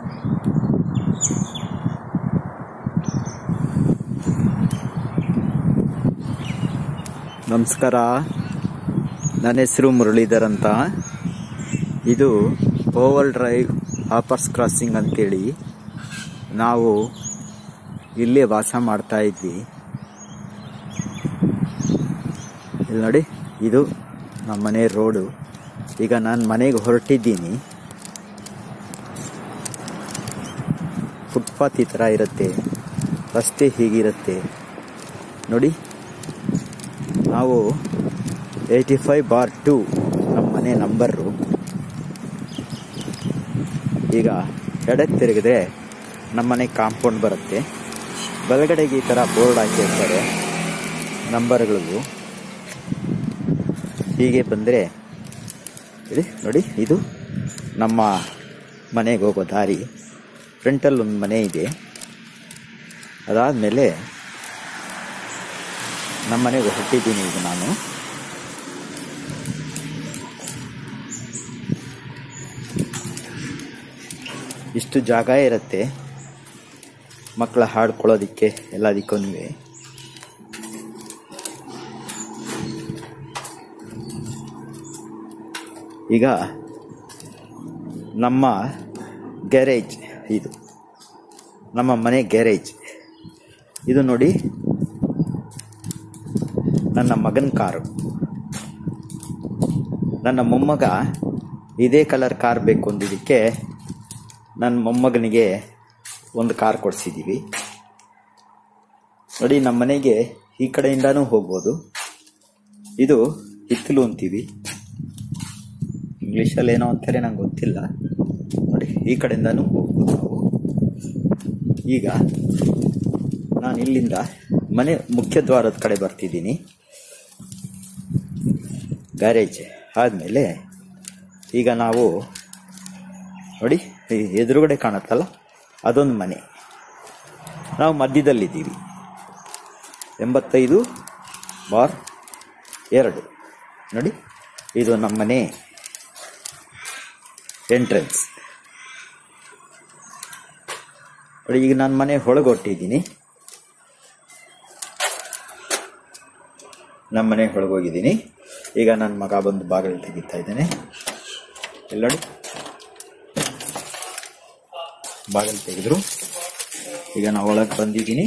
ನಮಸ್ಕಾರ ನನ್ನ ಹೆಸರು ಮುರಳೀಧರ್ ಅಂತ ಇದು ಓವಲ್ ಡ್ರೈವ್ ಹಾಪರ್ಸ್ ಕ್ರಾಸಿಂಗ್ ಅಂತೇಳಿ ನಾವು ಇಲ್ಲೇ ವಾಸ ಮಾಡ್ತಾ ಇದ್ವಿ ಇಲ್ಲಿ ನೋಡಿ ಇದು ನಮ್ಮ ಮನೆ ರೋಡು ಈಗ ನಾನು ಮನೆಗೆ ಹೊರಟಿದ್ದೀನಿ ಫುಟ್ಪಾತ್ ಈ ಥರ ಇರುತ್ತೆ ರಸ್ತೆ ಹೀಗಿರುತ್ತೆ ನೋಡಿ ನಾವು ಏಯ್ಟಿ ಫೈವ್ ಬಾರ್ ಟು ನಮ್ಮ ಮನೆ ನಂಬರು ಈಗ ಎಡಕ್ಕೆ ತಿರುಗಿದ್ರೆ ನಮ್ಮ ಮನೆ ಕಾಂಪೌಂಡ್ ಬರುತ್ತೆ ಬಲಗಡೆಗೆ ಈ ಥರ ಬೋರ್ಡ್ ಹಾಕಿರ್ತಾರೆ ನಂಬರ್ಗಳಿಗೂ ಹೀಗೆ ಬಂದರೆ ಇಲ್ಲಿ ನೋಡಿ ಇದು ನಮ್ಮ ಮನೆಗೆ ಹೋಗೋ ದಾರಿ ಫ್ರಂಟಲ್ಲಿ ಒಂದು ಮನೆ ಇದೆ ಅದಾದಮೇಲೆ ನಮ್ಮ ಮನೆಗೆ ಹೊರಟಿದ್ದೀನಿ ಈಗ ನಾನು ಇಷ್ಟು ಜಾಗ ಇರುತ್ತೆ ಮಕ್ಕಳ ಹಾಡ್ಕೊಳ್ಳೋದಿಕ್ಕೆ ಎಲ್ಲದಕ್ಕೂ ಈಗ ನಮ್ಮ ಗ್ಯಾರೇಜ್ ಇದು ನಮ್ಮ ಮನೆ ಗ್ಯಾರೇಜ್ ಇದು ನೋಡಿ ನನ್ನ ಮಗನ ಕಾರು ನನ್ನ ಮೊಮ್ಮಗ ಇದೇ ಕಲರ್ ಕಾರ್ ಬೇಕು ಅಂದಿದ್ದಕ್ಕೆ ನನ್ನ ಮೊಮ್ಮಗನಿಗೆ ಒಂದು ಕಾರ್ ಕೊಡಿಸಿದ್ದೀವಿ ನೋಡಿ ನಮ್ಮ ಮನೆಗೆ ಈ ಕಡೆಯಿಂದಾನೂ ಹೋಗ್ಬೋದು ಇದು ಹಿತ್ತಲು ಅಂತೀವಿ ಇಂಗ್ಲೀಷಲ್ಲಿ ಏನೋ ಅಂತಾರೆ ನಂಗೆ ಗೊತ್ತಿಲ್ಲ ನೋಡಿ ಈ ಕಡೆಯಿಂದಾನೂ ಹೋಗ್ಬೋದು ನಾವು ಈಗ ನಾನು ಇಲ್ಲಿಂದ ಮನೆ ಮುಖ್ಯ ದ್ವಾರದ ಕಡೆ ಬರ್ತಿದ್ದೀನಿ ಗ್ಯಾರೇಜ್ ಆದಮೇಲೆ ಈಗ ನಾವು ನೋಡಿ ಈ ಎದುರುಗಡೆ ಕಾಣುತ್ತಲ್ಲ ಅದೊಂದು ಮನೆ ನಾವು ಮಧ್ಯದಲ್ಲಿದ್ದೀವಿ ಎಂಬತ್ತೈದು ಬಾರ್ ಎರಡು ನೋಡಿ ಇದು ನಮ್ಮ ಮನೆ ಎಂಟ್ರೆನ್ಸ್ ನೋಡಿ ಈಗ ನಾನು ಮನೆ ಒಳಗೆ ಹೊರಟಿದ್ದೀನಿ ನಮ್ಮ ಮನೆ ಒಳಗೋಗಿದ್ದೀನಿ ಈಗ ನನ್ನ ಮಗ ಬಂದು ಬಾಗಿಲು ತೆಗಿತಾ ಇದ್ದಾನೆ ಇಲ್ಲಿ ನೋಡಿ ಬಾಗಿಲು ತೆಗೆದ್ರು ಈಗ ನಾವು ಒಳಗೆ ಬಂದಿದ್ದೀನಿ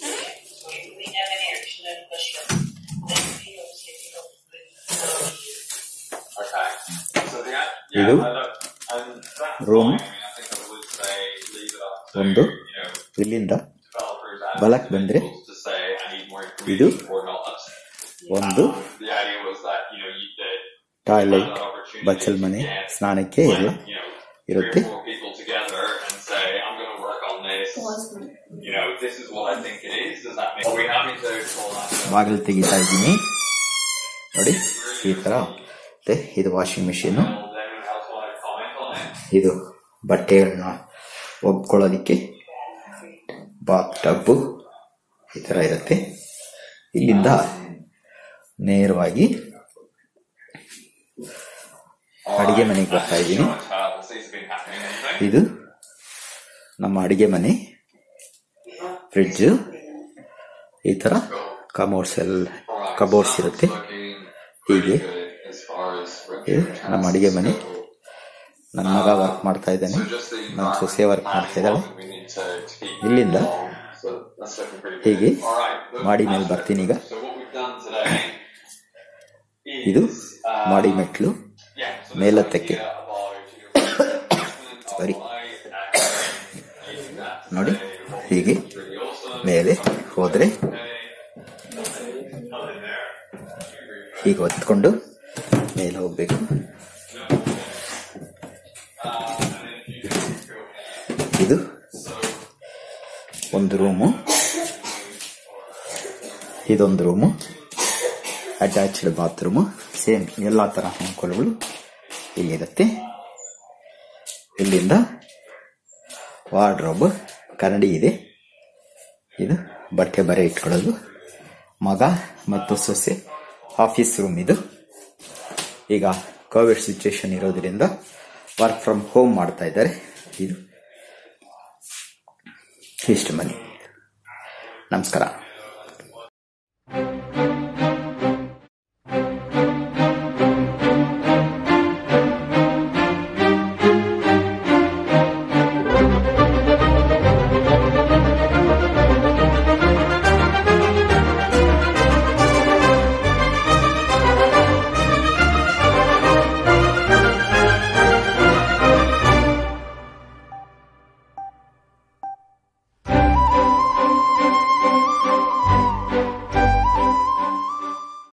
Okay. So the yeah, ಇದು I look, I'm that's room. fine. I mean, I think I would say leave it up to ಒಂದು you know ಇಲ್ಲಿಂದ developers and ಬಲಕ್ಕೆ ಬಂದ್ರೆ individuals to say I need more ಇದು information or not. ಒಂದು Um, the idea was that you know you did toilet that opportunity bachchal mane to get, ಸ್ನಾನಕ್ಕೆ ಎಲ್ಲ like, you know three ಇರುತ್ತೆ or four people together and say I'm going to work on this. You know this is what I think it is. Does that make? Are we happy to call that? ಬಾಗಿಲು ತೆಗಿತಾ ಇದ್ದೀನಿ ನೋಡಿ ಈ ಥರ ಮತ್ತೆ ಇದು washing machine Does anyone else want to comment on it? ಇದು ಬಟ್ಟೆಗಳನ್ನ ಒಗ್ಕೊಳ್ಳೋದಿಕ್ಕೆ ಬಾತ್ ಟಬ್ಬು ಈ ಥರ ಇರುತ್ತೆ ಇಲ್ಲಿಂದ ನೇರವಾಗಿ ಅಡಿಗೆ ಮನೆಗೆ ಬರ್ತಾ ಇದ್ದೀನಿ Uh, we'll see if it's been happening anything. ಇದು ನಮ್ಮ ಅಡಿಗೆ ಮನೆ ಫ್ರಿಡ್ಜು ಈ ಥರ ಕಮೋಡ್ಸ್ ಎಲ್ಲ ಕಬೋರ್ಡ್ಸ್ ಇರುತ್ತೆ ಹೀಗೆ ಇದು ನಮ್ಮ ಅಡಿಗೆ ಮನೆ ನನ್ನ ಮಗ ವರ್ಕ್ ಮಾಡ್ತಾ ಇದ್ದಾನೆ ನನ್ನ ಸೊಸೆ ವರ್ಕ್ ಮಾಡ್ತಾ ಇದ್ದಾಳೆ ಇಲ್ಲಿಂದ ಹೀಗೆ ಮಾಡಿ ಮೇಲೆ ಬರ್ತೀನಿ ಈಗ ಇದು ಮಾಡಿ ಮೆಟ್ಲು ಮೇಲತ್ತಕ್ಕೆ ಸರಿ ನೋಡಿ ಹೀಗೆ ಮೇಲೆ ಹೋದರೆ ಹೀಗೆ ಹೊತ್ಕೊಂಡು ಮೇಲೆ ಹೋಗ್ಬೇಕು ಇದು ಒಂದು ರೂಮು ಇದೊಂದು ರೂಮು ಅಟ್ಯಾಚ್ಡ್ ಬಾತ್ರೂಮು ಸೇಮ್ ಎಲ್ಲ ಥರ ಅನುಕೂಲಗಳು ಇಲ್ಲಿರುತ್ತೆ ಇಲ್ಲಿಂದ ವಾರ್ಡ್ರೋಬ್ ಕನ್ನಡಿ ಇದೆ ಇದು ಬಟ್ಟೆ ಬರೆ ಇಟ್ಕೊಳ್ಳೋದು ಮಗ ಮತ್ತು ಸೊಸೆ ಆಫೀಸ್ ರೂಮ್ ಇದು ಈಗ ಕೋವಿಡ್ ಸಿಚುವೇಶನ್ ಇರೋದ್ರಿಂದ ವರ್ಕ್ ಫ್ರಮ್ ಹೋಮ್ ಮಾಡ್ತಾ ಇದ್ದಾರೆ ಇದು ಇಷ್ಟು ಬನ್ನಿ ನಮಸ್ಕಾರ